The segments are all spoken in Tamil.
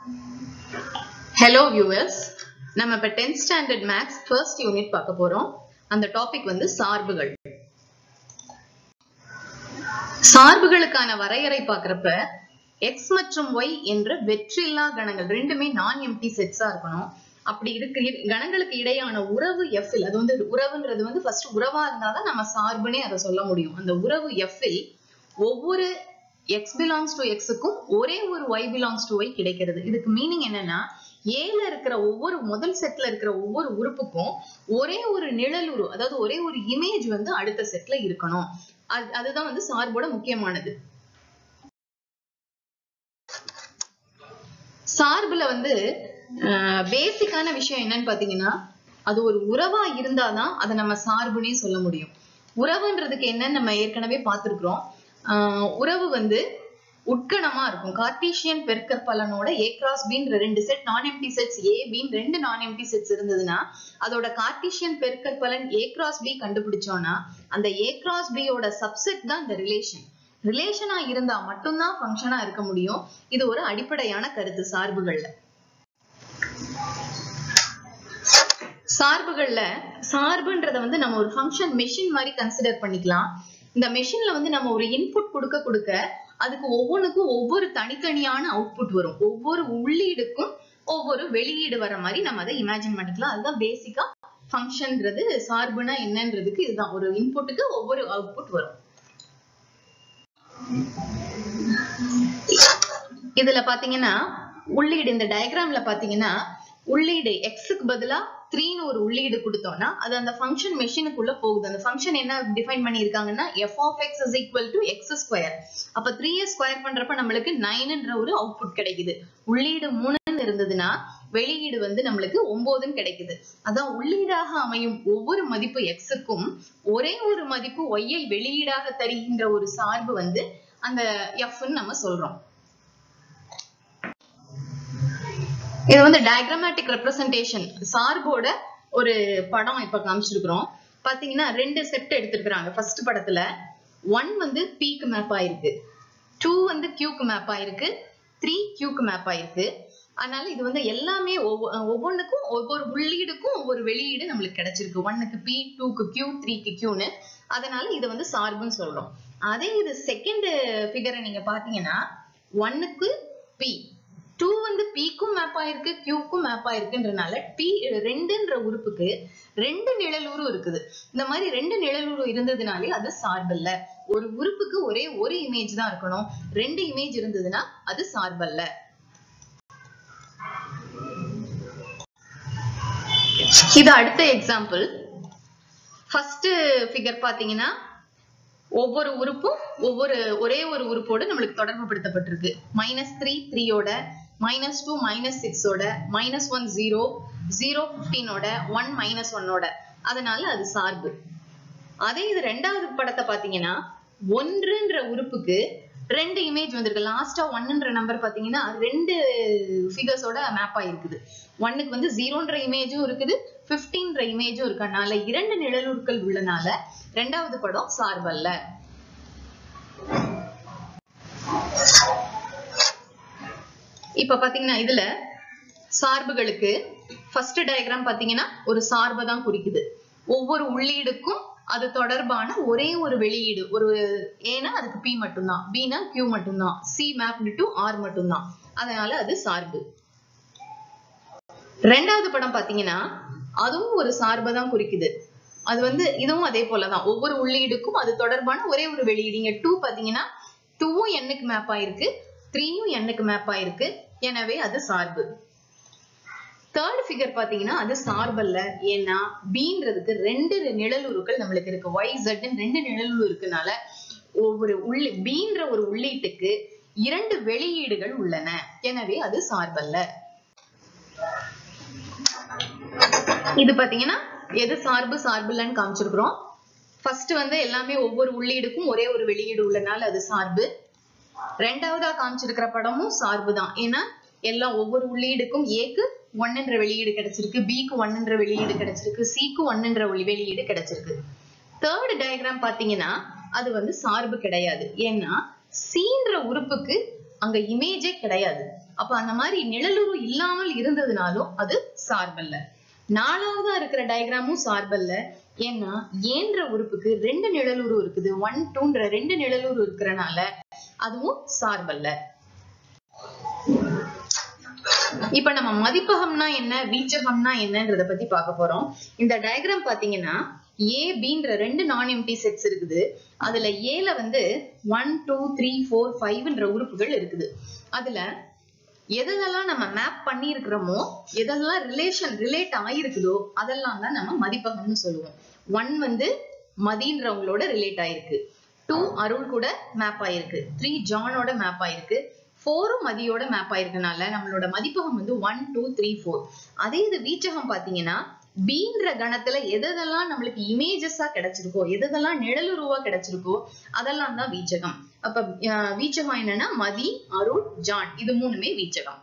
ஹலோ வியூவர்ஸ் நம்ம இப்ப 10th standard maths first unit பார்க்க போறோம் அந்த டாபிக் வந்து சார்புகள் சார்புகளுக்கான வரையறை பார்க்கறப்ப x மற்றும் y என்ற வெற்றில்லா கணங்கள் ரெண்டுமே நான் எம்டி செட்ஸா இருக்கணும் அப்படி இருக்கு கணங்களுக்கு இடையான உறவு f இல் அது வந்து உறவுன்றது வந்து ஃபர்ஸ்ட் உறவா இருந்தாதான் நம்ம சார்புனே அதை சொல்ல முடியும் அந்த உறவு f இல் ஒவ்வொரு x belongs to x க்கும் ஒரே ஒரு y belongs to y கிடைக்கிறது இதுக்கு மீனிங் என்னன்னா ஏல இருக்கிற ஒவ்வொரு முதல் செட்ல இருக்கிற ஒவ்வொரு உறுப்புக்கும் ஒரே ஒரு நிழலுரு அதாவது ஒரே ஒரு இமேஜ் வந்து அடுத்த செட்ல இருக்கணும் அது அதுதான் வந்து சார்போட முக்கியமானது சார்புல வந்து பேசிக்கான விஷயம் என்னன்னு பாத்தீங்கன்னா அது ஒரு உறவா இருந்தாதான் அதை நம்ம சார்புனே சொல்ல முடியும் உறவுன்றதுக்கு என்னன்னு நம்ம ஏற்கனவே பார்த்திருக்கிறோம் ஆஹ் உறவு வந்து உட்கணமா இருக்கும் கார்டீசியன் பெருக்கற்பலனோட ஏ கிராஸ் பின்ற ரெண்டு செட் நான் எம்டி செட்ஸ் ஏ பின் ரெண்டு நான் எம்டி செட்ஸ் இருந்ததுன்னா அதோட கார்டீசியன் பெருக்கற்பலன் ஏ கிராஸ் பி கண்டுபிடிச்சோம்னா அந்த ஏ கிராஸ் பியோட சப்செட் தான் இந்த ரிலேஷன் ரிலேஷனா இருந்தா மட்டும்தான் ஃபங்க்ஷனா இருக்க முடியும் இது ஒரு அடிப்படையான கருத்து சார்புகள்ல சார்புகள்ல சார்புன்றத வந்து நம்ம ஒரு ஃபங்க்ஷன் மெஷின் மாதிரி கன்சிடர் பண்ணிக்கலாம் இந்த மெஷின்ல வந்து நம்ம ஒரு இன்புட் கொடுக்க கொடுக்க அதுக்கு ஒவ்வொன்றுக்கும் ஒவ்வொரு தனித்தனியான அவுட்புட் வரும் ஒவ்வொரு உள்ளீடுக்கும் ஒவ்வொரு வெளியீடு வர மாதிரி நம்ம அதை இமேஜின் பண்ணிக்கலாம் அதுதான் பேசிக்கா ஃபங்க்ஷன்ன்றது சார்புனா என்னன்றதுக்கு இதுதான் ஒரு இன்புட்டுக்கு ஒவ்வொரு அவுட்புட் வரும் இதுல பாத்தீங்கன்னா உள்ளீடு இந்த டயக்ராம்ல பாத்தீங்கன்னா உள்ளீடு எக்ஸுக்கு பதிலா த்ரீன்னு ஒரு உள்ளீடு கொடுத்தோம்னா அது அந்த ஃபங்க்ஷன் மெஷினுக்குள்ள போகுது அந்த ஃபங்க்ஷன் என்ன டிஃபைன் பண்ணியிருக்காங்கன்னா F of X is equal to X square அப்ப த்ரீ ஸ்கொயர் பண்றப்ப நம்மளுக்கு நைன்ன்ற ஒரு அவுட்புட் கிடைக்குது உள்ளீடு மூணுன்னு இருந்ததுன்னா வெளியீடு வந்து நம்மளுக்கு ஒன்பதுன்னு கிடைக்குது அதான் உள்ளீடாக அமையும் ஒவ்வொரு மதிப்பு எக்ஸுக்கும் ஒரே ஒரு மதிப்பு ஒய்யை வெளியீடாக தருகின்ற ஒரு சார்பு வந்து அந்த எஃப்னு நம்ம சொல்றோம் இது வந்து டயக்ராமேட்டிக் ரெப்ரசன்டேஷன் சார்போட ஒரு படம் இப்ப காமிச்சிருக்கிறோம் பாத்தீங்கன்னா ரெண்டு செட் எடுத்திருக்கிறாங்க ஃபர்ஸ்ட் படத்துல ஒன் வந்து பிக்கு மேப் ஆயிருக்கு டூ வந்து கியூக்கு மேப் ஆயிருக்கு த்ரீ கியூக்கு மேப் ஆயிருக்கு அதனால இது வந்து எல்லாமே ஒவ்வொன்றுக்கும் ஒவ்வொரு உள்ளீடுக்கும் ஒவ்வொரு வெளியீடு நம்மளுக்கு கிடைச்சிருக்கு ஒன்னுக்கு பி டூக்கு கியூ த்ரீக்கு கியூன்னு அதனால இதை வந்து சார்புன்னு சொல்றோம் அதே இது செகண்ட் ஃபிகரை நீங்க பாத்தீங்கன்னா ஒன்னுக்கு பி டூ வந்து பிக்கும் மேப் ஆயிருக்கு கியூக்கும் மேப் ஆயிருக்குன்றனால பி ரெண்டுன்ற உறுப்புக்கு ரெண்டு நிழலுரு இருக்குது இந்த மாதிரி ரெண்டு நிழலுரு இருந்ததுனாலே அது சார்பல்ல ஒரு உறுப்புக்கு ஒரே ஒரு இமேஜ் தான் இருக்கணும் ரெண்டு இமேஜ் இருந்ததுன்னா அது சார்பல்ல இது அடுத்த எக்ஸாம்பிள் ஃபர்ஸ்ட் ஃபிகர் பாத்தீங்கன்னா ஒவ்வொரு உறுப்பும் ஒவ்வொரு ஒரே ஒரு உறுப்போடு நம்மளுக்கு தொடர்பு படுத்தப்பட்டிருக்கு மைனஸ் த்ரீ த்ரீயோட மைனஸ் டூ மைனஸ் சிக்ஸோட மைனஸ் ஒன் ஜீரோ ஜீரோ பிப்டீனோட ஒன் மைனஸ் ஒன்னோட அதனால அது சார்பு அதே இது ரெண்டாவது படத்தை பாத்தீங்கன்னா ஒன்றுன்ற உறுப்புக்கு ரெண்டு இமேஜ் வந்திருக்கு லாஸ்டா ஒன்னுன்ற நம்பர் பாத்தீங்கன்னா ரெண்டு ஃபிகர்ஸோட மேப் ஆயிருக்குது ஒன்னுக்கு வந்து ஜீரோன்ற இமேஜும் இருக்குது பிப்டீன்ற இமேஜும் இருக்கனால இரண்டு நிழலுருக்கள் உள்ளனால ரெண்டாவது படம் சார்பல்ல இப்ப பாத்தீங்கன்னா இதுல சார்புகளுக்கு ஃபர்ஸ்ட் டயக்ராம் பாத்தீங்கன்னா ஒரு சார்பை தான் குறிக்குது ஒவ்வொரு உள்ளீடுக்கும் அது தொடர்பான ஒரே ஒரு வெளியீடு ஒரு ஏன்னா அதுக்கு பி மட்டும்தான் பினா கியூ மட்டும்தான் சி மேப்டு டு ஆர் மட்டும்தான் அதனால அது சார்பு ரெண்டாவது படம் பாத்தீங்கன்னா அதுவும் ஒரு சார்பை தான் குறிக்குது அது வந்து இதுவும் அதே போலதான் ஒவ்வொரு உள்ளீடுக்கும் அது தொடர்பான ஒரே ஒரு வெளியீடு இங்க டூ பாத்தீங்கன்னா டூவும் எண்ணுக்கு மேப் ஆயிருக்கு த்ரீயும் எண்ணுக்கு மேப் ஆயிருக்கு எனவே அது சார்பு தேர்ட் ஃபிகர் பாத்தீங்கன்னா அது சார்பல்ல ஏன்னா பீன்றதுக்கு ரெண்டு நிழலுருக்கள் நம்மளுக்கு இருக்கு ஒய் ஜெட்னு ரெண்டு நிழலுரு இருக்குனால ஒவ்வொரு உள்ளி பீன்ற ஒரு உள்ளீட்டுக்கு இரண்டு வெளியீடுகள் உள்ளன எனவே அது சார்பல்ல இது பாத்தீங்கன்னா எது சார்பு சார்புலன்னு காமிச்சிருக்கிறோம் ஃபர்ஸ்ட் வந்து எல்லாமே ஒவ்வொரு உள்ளீடுக்கும் ஒரே ஒரு வெளியீடு உள்ளனால அது சார்பு ரெண்டாவதா காமிச்சிருக்கிற படமும் சார்பு தான் ஏன்னா எல்லாம் ஒவ்வொரு உள்ளீடுக்கும் ஏக்கு ஒன்னுன்ற வெளியீடு கிடைச்சிருக்கு பிக்கு ஒன்னுன்ற வெளியீடு கிடைச்சிருக்கு சிக்கு ஒன்னுன்ற வெளியீடு கிடைச்சிருக்கு தேர்ட் டயக்ராம் பாத்தீங்கன்னா அது வந்து சார்பு கிடையாது ஏன்னா சீன்ற உறுப்புக்கு அங்க இமேஜே கிடையாது அப்ப அந்த மாதிரி நிழலுரு இல்லாமல் இருந்ததுனாலும் அது சார்பல்ல நாலாவதா இருக்கிற டயக்ராமும் சார்பல்ல ஏன்னா ஏன்ற உறுப்புக்கு ரெண்டு நிழலுரு இருக்குது ஒன் டூன்ற ரெண்டு நிழலுரு இருக்கிறனால அதுவும் சார்பல்ல இப்ப நம்ம மதிப்பகம்னா என்ன வீச்சகம்னா என்னன்றத பத்தி பார்க்க போறோம் இந்த டயக்ராம் பாத்தீங்கன்னா ஏ பின்ற ரெண்டு நான் எம்டி செட்ஸ் இருக்குது அதுல ஏல வந்து ஒன் டூ த்ரீ ஃபோர் ஃபைவ்ன்ற உறுப்புகள் இருக்குது அதுல எதெல்லாம் நம்ம மேப் பண்ணி இருக்கிறோமோ எதெல்லாம் ரிலேஷன் ரிலேட் ஆயிருக்குதோ அதெல்லாம் தான் நம்ம மதிப்பகம்னு சொல்லுவோம் ஒன் வந்து மதின்றவங்களோட ரிலேட் ஆயிருக்கு டூ அருள் கூட மேப் ஆயிருக்கு த்ரீ ஜானோட மேப் ஆயிருக்கு ஃபோரும் மதியோட மேப் ஆயிருக்கனால நம்மளோட மதிப்பகம் வந்து ஒன் டூ த்ரீ ஃபோர் அதே இது வீச்சகம் பாத்தீங்கன்னா பீன்ற கணத்துல எதெல்லாம் நம்மளுக்கு இமேஜஸா கிடைச்சிருக்கோ எதெல்லாம் நிழலுருவா கிடைச்சிருக்கோ அதெல்லாம் தான் வீச்சகம் அப்ப அஹ், வீச்சகம் என்னன்னா மதி அருள் ஜான் இது மூணுமே வீச்சகம்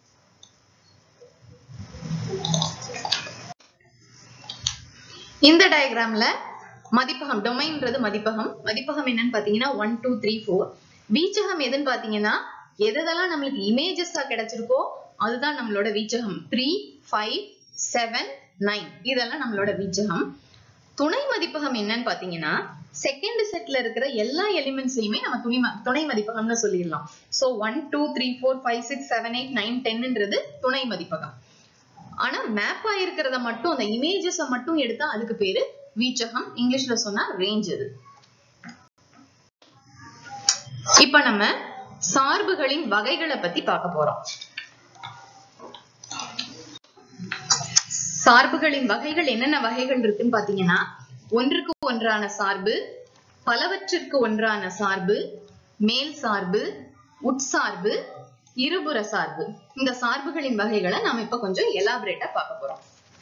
இந்த டயக்ராம்ல மதிப்பகம் டொமைன்றது மதிப்பகம் மதிப்பகம் என்னன்னு பாத்தீங்கன்னா ஒன் டூ த்ரீ ஃபோர் வீச்சகம் எதுன்னு பாத்தீங்கன்னா எதெல்லாம் நம்மளுக்கு இமேஜஸா கிடைச்சிருக்கோ அதுதான் நம்மளோட வீச்சகம் த்ரீ ஃபைவ் செவன் நைன் இதெல்லாம் நம்மளோட வீச்சகம் துணை மதிப்பகம் என்னன்னு பாத்தீங்கன்னா செகண்ட் செட்ல இருக்கிற எல்லா எலிமெண்ட்ஸையுமே நம்ம துணை ம- துணை மதிப்பகம்னு சொல்லிடலாம் so one two three four five six seven eight nine டென்ன்றது துணை மதிப்பகம் ஆனா மேப் ஆயிருக்கிறத மட்டும் அந்த இமேஜஸ மட்டும் எடுத்தா அதுக்கு பேரு வீச்சகம் இங்கிலீஷ்ல சொன்னா ரேஞ்ச் அது இப்ப நம்ம சார்புகளின் வகைகளை பத்தி பார்க்க போறோம் சார்புகளின் வகைகள் என்னென்ன வகைகள் இருக்குன்னு பாத்தீங்கன்னா ஒன்றுக்கு ஒன்றான சார்பு பலவற்றிற்கு ஒன்றான சார்பு மேல் சார்பு உட்சார்பு இருபுற சார்பு இந்த சார்புகளின் வகைகளை நாம இப்ப கொஞ்சம் எலாபரேட்டா பார்க்க போறோம்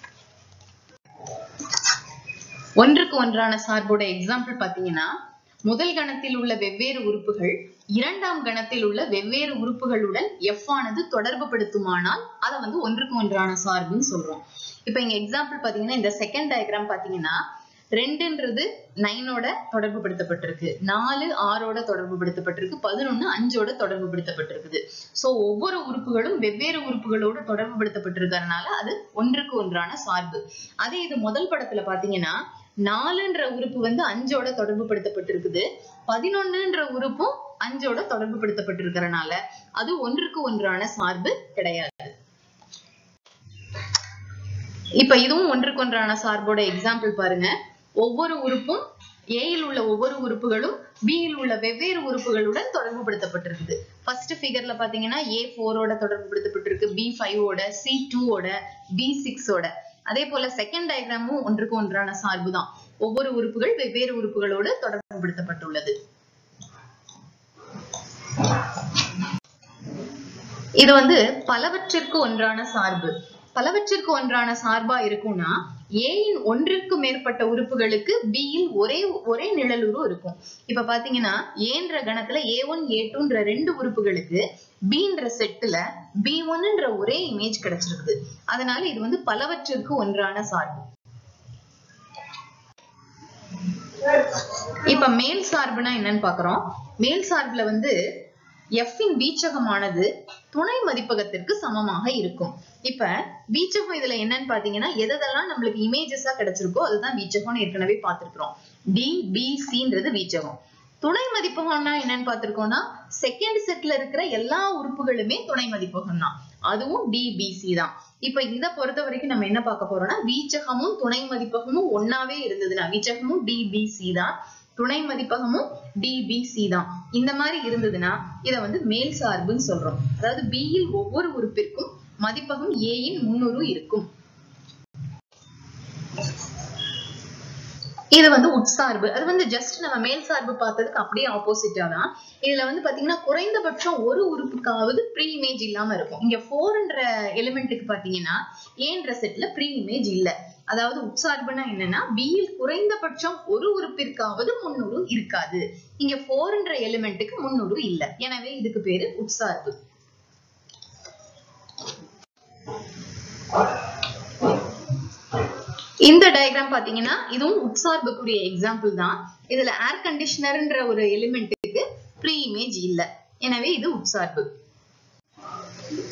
ஒன்றுக்கு ஒன்றான சார்போட எக்ஸாம்பிள் பாத்தீங்கன்னா முதல் கணத்தில் உள்ள வெவ்வேறு உறுப்புகள் இரண்டாம் கணத்தில் உள்ள வெவ்வேறு உறுப்புகளுடன் எஃப் ஆனது தொடர்பு படுத்துமானால் அதை வந்து ஒன்றுக்கு ஒன்றான சார்புன்னு சொல்றோம் இப்ப இங்க எக்ஸாம்பிள் பாத்தீங்கன்னா இந்த செகண்ட் டயக்ராம் பாத்தீங்கன்னா ரெண்டுன்றது நைனோட தொடர்பு படுத்தப்பட்டிருக்கு நாலு ஆறோட தொடர்பு படுத்தப்பட்டிருக்கு பதினொன்னு அஞ்சோட தொடர்பு படுத்தப்பட்டிருக்குது சோ ஒவ்வொரு உறுப்புகளும் வெவ்வேறு உறுப்புகளோட தொடர்பு படுத்தப்பட்டிருக்கறனால அது ஒன்றுக்கு ஒன்றான சார்பு அதே இது முதல் படத்துல பாத்தீங்கன்னா நாலுன்ற உறுப்பு வந்து அஞ்சோட தொடர்பு படுத்தப்பட்டிருக்குது பதினொன்னுன்ற உறுப்பும் அஞ்சோட தொடர்பு படுத்தப்பட்டிருக்கறனால அது ஒன்றுக்கு ஒன்றான சார்பு கிடையாது இப்ப இதுவும் ஒன்றுக்கு ஒன்றான சார்போட எக்ஸாம்பிள் பாருங்க ஒவ்வொரு உறுப்பும் ஏயில் உள்ள ஒவ்வொரு உறுப்புகளும் பியில் உள்ள வெவ்வேறு உறுப்புகளுடன் தொடர்பு படுத்தப்பட்டிருக்குது ஃபர்ஸ்ட் ஃபிகர்ல பாத்தீங்கன்னா ஏ ஃபோரோட தொடர்பு படுத்தப்பட்டிருக்கு பி ஃபைவோட சி டூவோட பி சிக்ஸோட அதே போல செகண்ட் டயக்ராமும் ஒன்றுக்கு ஒன்றான சார்பு தான் ஒவ்வொரு உறுப்புகள் வெவ்வேறு உறுப்புகளோடு தொடர்பு படுத்தப்பட்டுள்ளது இது வந்து பலவற்றிற்கு ஒன்றான சார்பு பலவற்றிற்கு ஒன்றான சார்பா இருக்கும்னா ஏயின் ஒன்றிற்கு மேற்பட்ட உறுப்புகளுக்கு பியில் ஒரே ஒரே நிழலுரு இருக்கும் இப்ப பாத்தீங்கன்னா ஏன்ற கணத்துல ஏ ஒன் ஏ டூன்ற ரெண்டு உறுப்புகளுக்கு பின்ற செட்டுல பி ஒன்னுன்ற ஒரே இமேஜ் கிடைச்சிருக்குது அதனால இது வந்து பலவற்றிற்கு ஒன்றான சார்பு இப்ப மேல் சார்புனா என்னன்னு பாக்குறோம் மேல் சார்புல வந்து எஃப் இன் வீச்சகமானது துணை மதிப்பகத்திற்கு சமமாக இருக்கும் இப்ப வீச்சகம் இதுல என்னன்னு பாத்தீங்கன்னா எதெல்லாம் நம்மளுக்கு இமேஜஸா கிடைச்சிருக்கோ அதுதான் வீச்சகம்னு ஏற்கனவே பார்த்திருக்கிறோம் டி பி சின்றது வீச்சகம் துணை மதிப்பகம்னா என்னன்னு பார்த்திருக்கோம்னா செகண்ட் செட்ல இருக்கிற எல்லா உறுப்புகளுமே துணை மதிப்பகம் தான் அதுவும் டிபிசி தான் இப்ப இத பொறுத்த வரைக்கும் நம்ம என்ன பார்க்க போறோம்னா வீச்சகமும் துணை மதிப்பகமும் ஒன்னாவே இருந்ததுன்னா வீச்சகமும் டிபிசி தான் துணை மதிப்பகமும் டிபிசி தான் இந்த மாதிரி இருந்ததுன்னா இத வந்து மேல் சார்புன்னு சொல்றோம் அதாவது B யில் ஒவ்வொரு உறுப்பிற்கும் மதிப்பகம் A யின் முன்னுரு இருக்கும் இது வந்து உட்சார்பு அது வந்து ஜஸ்ட் நம்ம மேல் சார்பு பார்த்ததுக்கு அப்படியே ஆப்போசிட்டா தான் இதுல வந்து பாத்தீங்கன்னா குறைந்தபட்சம் ஒரு உறுப்புக்காவது ப்ரீ இமேஜ் இல்லாம இருக்கும் இங்க ஃபோர்ன்ற எலிமெண்ட்டுக்கு பாத்தீங்கன்னா ஏன்ற செட்ல ப்ரீ இமேஜ் இல்ல அதாவது உட்சார்புனா என்னன்னா பியில் குறைந்தபட்சம் ஒரு உறுப்பிற்காவது முன்னூறு இருக்காது இங்க ஃபோர்ன்ற எலிமெண்ட்டுக்கு முன்னூறு இல்ல எனவே இதுக்கு பேரு உட்சார்பு இந்த டயக்ராம் பாத்தீங்கன்னா இதுவும் உட்சார்புக்குரிய எக்ஸாம்பிள் தான் இதுல ஏர் கண்டிஷனர்ன்ற ஒரு எலிமெண்ட்டுக்கு ப்ரீ இமேஜ் இல்ல எனவே இது உட்சார்பு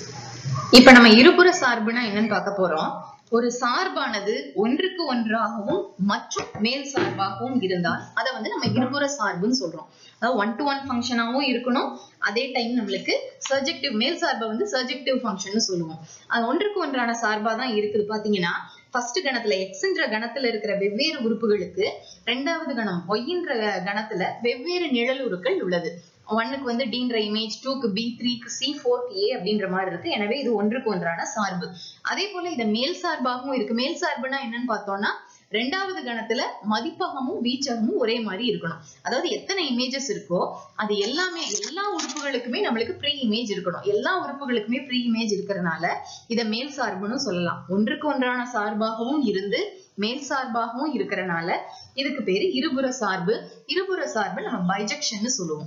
இப்ப நம்ம இருபுற சார்புனா என்னன்னு பார்க்க போறோம் ஒரு சார்பானது ஒன்றுக்கு ஒன்றாகவும் மற்றும் மேல் சார்பாகவும் இருந்தால் அதை வந்து நம்ம இருபுற சார்புன்னு சொல்றோம் அதாவது ஒன் டு ஒன் ஃபங்க்ஷனாகவும் இருக்கணும் அதே டைம் நம்மளுக்கு சர்ஜெக்டிவ் மேல் சார்பை வந்து சர்ஜெக்டிவ் ஃபங்க்ஷன் சொல்லுவோம் அது ஒன்றுக்கு ஒன்றான சார்பா தான் இருக்குது பாத்தீங்கன்னா ஃபர்ஸ்ட் கணத்துல எக்ஸ்ன்ற கணத்துல இருக்கிற வெவ்வேறு உறுப்புகளுக்கு ரெண்டாவது கணம் ஒய்ன்ற கணத்துல வெவ்வேறு நிழலுருக்கள் உள்ளது ஒன்னுக்கு வந்து டீன்ற இமேஜ் டூக்கு பி த்ரீக்கு சி ஃபோர்க்கு ஏ அப்படின்ற மாதிரி இருக்கு எனவே இது ஒன்றுக்கு ஒன்றான சார்பு அதே போல இது மேல் சார்பாகவும் இருக்கு மேல் சார்புனா என்னன்னு பார்த்தோம்னா ரெண்டாவது கணத்துல மதிப்பகமும் வீச்சகமும் ஒரே மாதிரி இருக்கணும் அதாவது எத்தனை இமேஜஸ் இருக்கோ அது எல்லாமே எல்லா உறுப்புகளுக்குமே நம்மளுக்கு ப்ரீ இமேஜ் இருக்கணும் எல்லா உறுப்புகளுக்குமே ப்ரீ இமேஜ் இருக்கிறதுனால இதை மேல் சார்புன்னு சொல்லலாம் ஒன்றுக்கு ஒன்றான சார்பாகவும் இருந்து மேல் சார்பாகவும் இருக்கிறனால இதுக்கு பேரு இருபுற சார்பு இருபுற சார்பு நம்ம பைஜெக்ஷன் சொல்லுவோம்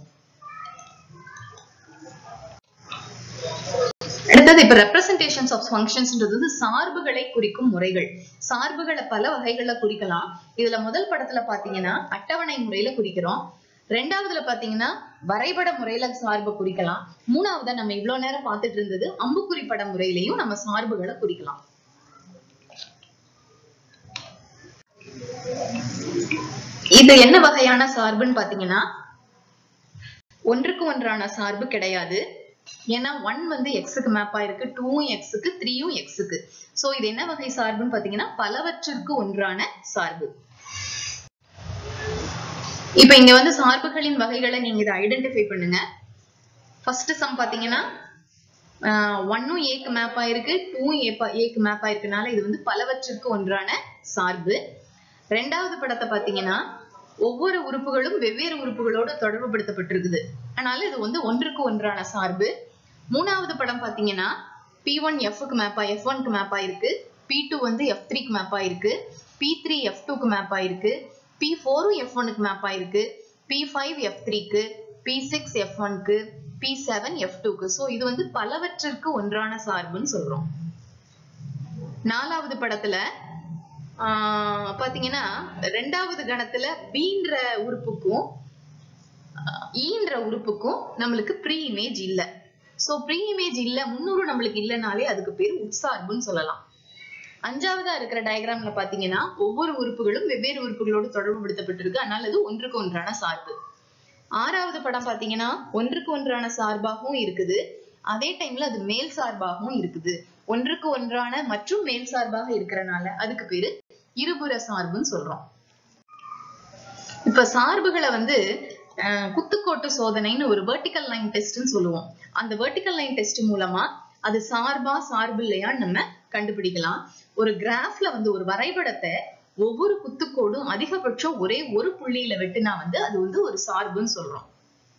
அடுத்தது இப்ப ரெப்ரசன்டேஷன்ஸ் ஆஃப் ஃபங்க்ஷன்ஸ்ன்றது வந்து சார்புகளை குறிக்கும் முறைகள் சார்புகளை பல வகைகள்ல குறிக்கலாம் இதுல முதல் படத்துல பாத்தீங்கன்னா அட்டவணை முறையில குறிக்கிறோம் ரெண்டாவதுல பாத்தீங்கன்னா வரைபட முறையில சார்பை குறிக்கலாம் மூணாவதா நம்ம இவ்வளவு நேரம் பார்த்துட்டு இருந்தது அம்புக்குறி பட முறையிலையும் நம்ம சார்புகளை குறிக்கலாம் இது என்ன வகையான சார்புன்னு பாத்தீங்கன்னா ஒன்றுக்கு ஒன்றான சார்பு கிடையாது ஏன்னா ஒன் வந்து எக்ஸுக்கு மேப் ஆயிருக்கு டூவும் எக்ஸுக்கு த்ரீயும் எக்ஸுக்கு சோ இது என்ன வகை சார்புன்னு பாத்தீங்கன்னா பலவற்றிற்கு ஒன்றான சார்பு இப்ப இங்க வந்து சார்புகளின் வகைகளை நீங்க இதை ஐடென்டிஃபை பண்ணுங்க ஃபர்ஸ்ட் சம் பாத்தீங்கன்னா ஒன்னும் ஏக்கு மேப் ஆயிருக்கு டூவும் ஏக்கு மேப் ஆயிருக்குனால இது வந்து பலவற்றிற்கு ஒன்றான சார்பு ரெண்டாவது படத்தை பாத்தீங்கன்னா ஒவ்வொரு உறுப்புகளும் வெவ்வேறு உறுப்புகளோடு தொடர்பு படுத்தப்பட்டிருக்குது அதனால இது வந்து ஒன்றுக்கு ஒன்றான சார்பு மூணாவது படம் பாத்தீங்கன்னா பி ஒன் எஃப்க்கு மேப் எஃப் ஒன்க்கு மேப் ஆயிருக்கு பி டூ வந்து எஃப் த்ரீக்கு மேப் ஆயிருக்கு பி த்ரீ எஃப் டூக்கு மேப் ஆயிருக்கு பி ஃபோரும் எஃப் ஒனுக்கு மேப் ஆயிருக்கு பி ஃபைவ் எஃப் த்ரீக்கு பி சிக்ஸ் எஃப் ஒன்க்கு பி செவன் எஃப் டூக்கு ஸோ இது வந்து பலவற்றிற்கு ஒன்றான சார்புன்னு சொல்றோம் நாலாவது படத்துல ஆஹ் பாத்தீங்கன்னா ரெண்டாவது கணத்துல பீன்ற உறுப்புக்கும் ஈன்ற உறுப்புக்கும் நம்மளுக்கு ப்ரீ இமேஜ் இல்ல சோ ப்ரீ இமேஜ் இல்ல முன்னூறு நம்மளுக்கு இல்லைனாலே அதுக்கு பேர் உட்சார்புன்னு சொல்லலாம் அஞ்சாவதா இருக்கிற டயக்ராம்ல பாத்தீங்கன்னா ஒவ்வொரு உறுப்புகளும் வெவ்வேறு உறுப்புகளோடு தொடர்பு படுத்தப்பட்டிருக்கு அதனால அது ஒன்றுக்கு ஒன்றான சார்பு ஆறாவது படம் பாத்தீங்கன்னா ஒன்றுக்கு ஒன்றான சார்பாகவும் இருக்குது அதே டைம்ல அது மேல் சார்பாகவும் இருக்குது ஒன்றுக்கு ஒன்றான மற்றும் மேல் சார்பாக இருக்கிறனால அதுக்கு பேரு இருபுற சார்புன்னு சொல்றோம் இப்ப சார்புகளை வந்து குத்துக்கோட்டு சோதனைன்னு ஒரு வெர்டிக்கல் லைன் டெஸ்ட்னு சொல்லுவோம் அந்த வெர்டிக்கல் லைன் டெஸ்ட் மூலமா அது சார்பா சார்பு இல்லையான்னு நம்ம கண்டுபிடிக்கலாம் ஒரு கிராஃப்ல வந்து ஒரு வரைபடத்தை ஒவ்வொரு குத்துக்கோடும் அதிகபட்சம் ஒரே ஒரு புள்ளியில வெட்டினா வந்து அது வந்து ஒரு சார்புன்னு சொல்றோம்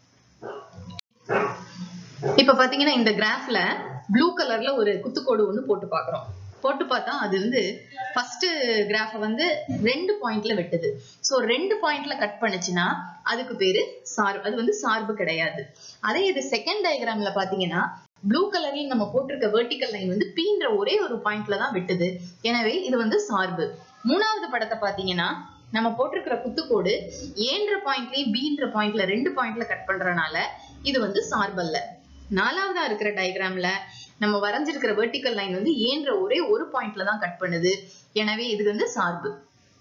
இப்ப பாத்தீங்கன்னா இந்த கிராஃப்ல ப்ளூ கலர்ல ஒரு குத்துக்கோடு ஒண்ணு போட்டு பாக்குறோம் போட்டு பார்த்தா அது வந்து ஃபர்ஸ்ட் கிராஃப வந்து ரெண்டு பாயிண்ட்ல வெட்டுது சோ ரெண்டு பாயிண்ட்ல கட் பண்ணுச்சுன்னா அதுக்கு பேரு சார்பு அது வந்து சார்பு கிடையாது அதே இது செகண்ட் டயக்ராம்ல பாத்தீங்கன்னா ப்ளூ கலர்ல நம்ம போட்டிருக்க வெர்டிக்கல் லைன் வந்து பீன்ற ஒரே ஒரு பாயிண்ட்ல தான் வெட்டுது எனவே இது வந்து சார்பு மூணாவது படத்தை பாத்தீங்கன்னா நம்ம போட்டிருக்கிற குத்துக்கோடு ஏன்ற பாயிண்ட்லயும் பீன்ற பாயிண்ட்ல ரெண்டு பாயிண்ட்ல கட் பண்றனால இது வந்து சார்பல்ல நாலாவதா இருக்கிற டயக்ராம்ல நம்ம வரைஞ்சிருக்கிற வெர்டிக்கல் லைன் வந்து ஏன்ற ஒரே ஒரு பாயிண்ட்ல தான் கட் பண்ணுது எனவே இது வந்து சார்பு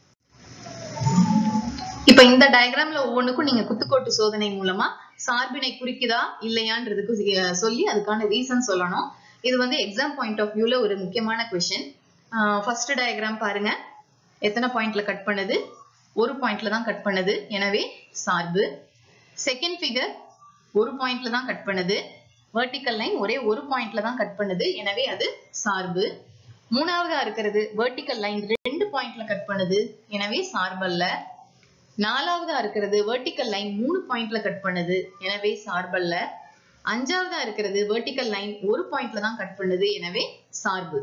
இப்ப இந்த டயக்ராம்ல ஒவ்வொன்றுக்கும் நீங்க குத்துக்கோட்டு சோதனை மூலமா சார்பினை குறிக்குதா இல்லையான்றதுக்கு சொல்லி அதுக்கான ரீசன் சொல்லணும் இது வந்து எக்ஸாம் பாயிண்ட் ஆஃப் வியூல ஒரு முக்கியமான கொஸ்டின் ஃபர்ஸ்ட் டயக்ராம் பாருங்க எத்தனை பாயிண்ட்ல கட் பண்ணுது ஒரு பாயிண்ட்ல தான் கட் பண்ணுது எனவே சார்பு செகண்ட் ஃபிகர் ஒரு பாயிண்ட்ல தான் கட் பண்ணுது வெர்டிக்கல் லைன் ஒரே ஒரு பாயிண்ட்ல தான் கட் பண்ணுது எனவே அது சார்பு மூணாவதா இருக்கிறது வெர்டிக்கல் லைன் ரெண்டு பாயிண்ட்ல கட் பண்ணுது எனவே சார்பல்ல நாலாவதா இருக்கிறது வெர்டிக்கல் லைன் மூணு பாயிண்ட்ல கட் பண்ணுது எனவே சார்பல்ல அஞ்சாவதா இருக்கிறது வெர்டிக்கல் லைன் ஒரு பாயிண்ட்ல தான் கட் பண்ணுது எனவே சார்பு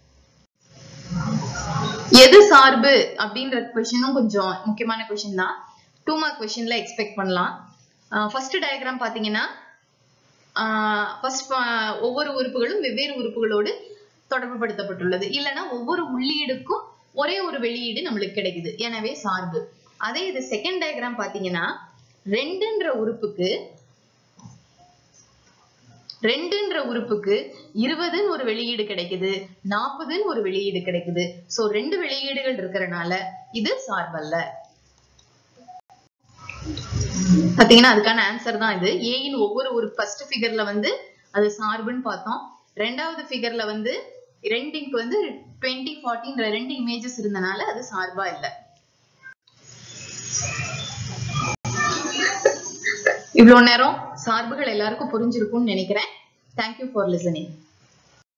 எது சார்பு அப்படின்ற கொஸ்டினும் கொஞ்சம் முக்கியமான கொஸ்டின் தான் டூ மார்க் கொஸ்டின்ல எக்ஸ்பெக்ட் பண்ணலாம் ஃபர்ஸ்ட் டயக்ராம் பாத்தீங்கன்னா ஃபர்ஸ்ட் ஒவ்வொரு உறுப்புகளும் வெவ்வேறு உறுப்புகளோடு தொடர்பு படுத்தப்பட்டுள்ளது இல்லைன்னா ஒவ்வொரு உள்ளீடுக்கும் ஒரே ஒரு வெளியீடு நம்மளுக்கு கிடைக்குது எனவே சார்பு அதே இது செகண்ட் டயக்ராம் பாத்தீங்கன்னா ரெண்டுன்ற உறுப்புக்கு ரெண்டுன்ற உறுப்புக்கு இருபதுன்னு ஒரு வெளியீடு கிடைக்குது நாற்பதுன்னு ஒரு வெளியீடு கிடைக்குது சோ ரெண்டு வெளியீடுகள் இருக்கிறனால இது சார்பல்ல பாத்தீங்கன்னா அதுக்கான ஆன்சர் தான் இது ஏயின் ஒவ்வொரு ஒரு ஃபர்ஸ்ட் ஃபிகர்ல வந்து அது சார்புன்னு பார்த்தோம் ரெண்டாவது ஃபிகர்ல வந்து ரெண்டிங்க்கு வந்து டுவெண்ட்டி ஃபார்ட்டின்ற ரெண்டு இமேஜஸ் இருந்தனால அது சார்பா இல்லை இவ்வளவு நேரம் சார்புகள் எல்லாருக்கும் புரிஞ்சிருக்கும்னு நினைக்கிறேன் தேங்க்யூ ஃபார் லிசனிங்